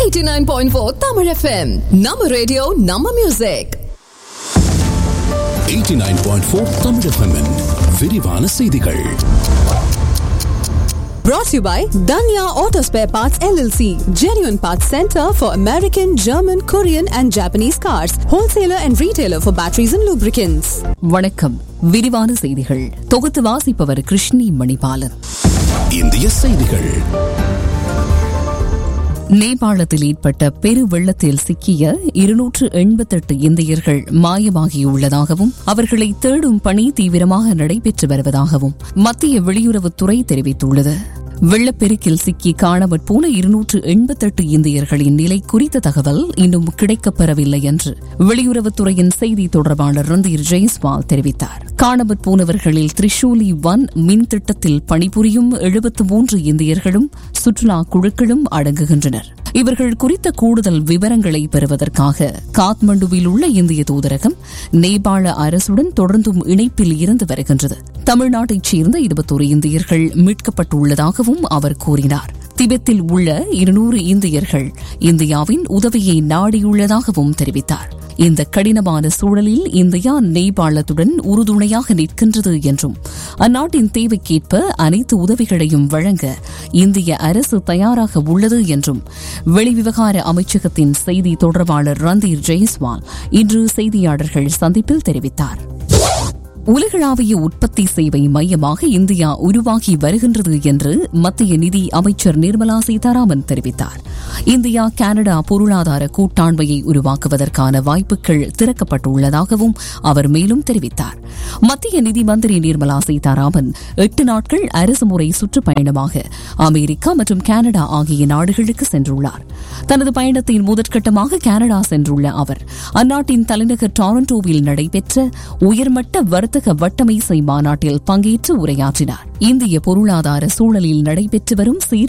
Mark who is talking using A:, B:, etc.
A: 89.4 Tamil FM. Nama radio, Nama music.
B: 89.4 Tamil FM -இன் விரிவான செய்திகள்
A: Brought to you by Danya Auto Spare Parts LLC, genuine parts center for American, German, Korean, and Japanese cars, wholesaler and retailer for batteries and lubricants.
C: வணக்கம் விரிவான செய்திகள் தொகுத்து வாசிப்பவர் கிருஷ்ணி மணிபாலன்
B: இந்திய செய்திகள்
C: நேபாளத்தில் ஏற்பட்ட பெரு வெள்ளத்தில் சிக்கிய இருநூற்று எண்பத்தெட்டு இந்தியர்கள் மாயமாகியுள்ளதாகவும் அவர்களை தேடும் பணி தீவிரமாக நடைபெற்று வருவதாகவும் மத்திய வெளியுறவுத்துறை தெரிவித்துள்ளது வெள்ளப்பெருக்கில் சிக்கி காணாமற் போன இருநூற்று எண்பத்தெட்டு இந்தியர்களின் நிலை குறித்த தகவல் இன்னும் கிடைக்கப்பெறவில்லை என்று வெளியுறவுத்துறையின் செய்தி தொடர்பாளர் ரந்தீர் ஜெய்ஸ்வால் தெரிவித்தார் காணாமற் போனவர்களில் திரிஷூலி ஒன் மின் திட்டத்தில் பணிபுரியும் எழுபத்து மூன்று இந்தியர்களும் சுற்றுலா குழுக்களும் அடங்குகின்றனர் இவர்கள் குறித்த கூடுதல் விவரங்களை பெறுவதற்காக காத்மண்டுவில் உள்ள இந்திய தூதரகம் நேபாள அரசுடன் தொடர்ந்தும் இணைப்பில் இருந்து வருகின்றது தமிழ்நாட்டைச் சேர்ந்த இருபத்தோரு இந்தியர்கள் மீட்கப்பட்டுள்ளதாகவும் அவர் கூறினார் திபெத்தில் உள்ள இருநூறு இந்தியர்கள் இந்தியாவின் உதவியை நாடியுள்ளதாகவும் தெரிவித்தார் இந்த கடினமான சூழலில் இந்தியா நேபாளத்துடன் உறுதுணையாக நிற்கின்றது என்றும் அந்நாட்டின் தேவைக்கேற்ப அனைத்து உதவிகளையும் வழங்க இந்திய அரசு தயாராக உள்ளது என்றும் வெளிவிவகார அமைச்சகத்தின் செய்தி தொடர்பாளர் ரந்தீர் ஜெய்ஸ்வால் இன்று செய்தியாளர்கள் சந்திப்பில் தெரிவித்தார் உலகளாவிய உற்பத்தி சேவை மையமாக இந்தியா உருவாகி வருகின்றது என்று மத்திய நிதி அமைச்சர் நிர்மலா சீதாராமன் தெரிவித்தார் இந்தியா கனடா பொருளாதார கூட்டாண்மையை உருவாக்குவதற்கான வாய்ப்புகள் திறக்கப்பட்டுள்ளதாகவும் அவர் மேலும் தெரிவித்தார் மத்திய நிதி மந்திரி நிர்மலா சீதாராமன் எட்டு நாட்கள் அரசுமுறை சுற்றுப்பயணமாக அமெரிக்கா மற்றும் கனடா ஆகிய நாடுகளுக்கு சென்றுள்ளார் தனது பயணத்தின் முதற்கட்டமாக கனடா சென்றுள்ள அவர் அந்நாட்டின் தலைநகர் டாரண்டோவில் நடைபெற்ற உயர்மட்ட வர்த்தக வட்டமேசை மாநாட்டில் பங்கேற்று உரையாற்றினார் இந்திய பொருளாதார சூழலில் நடைபெற்று வரும் சீர்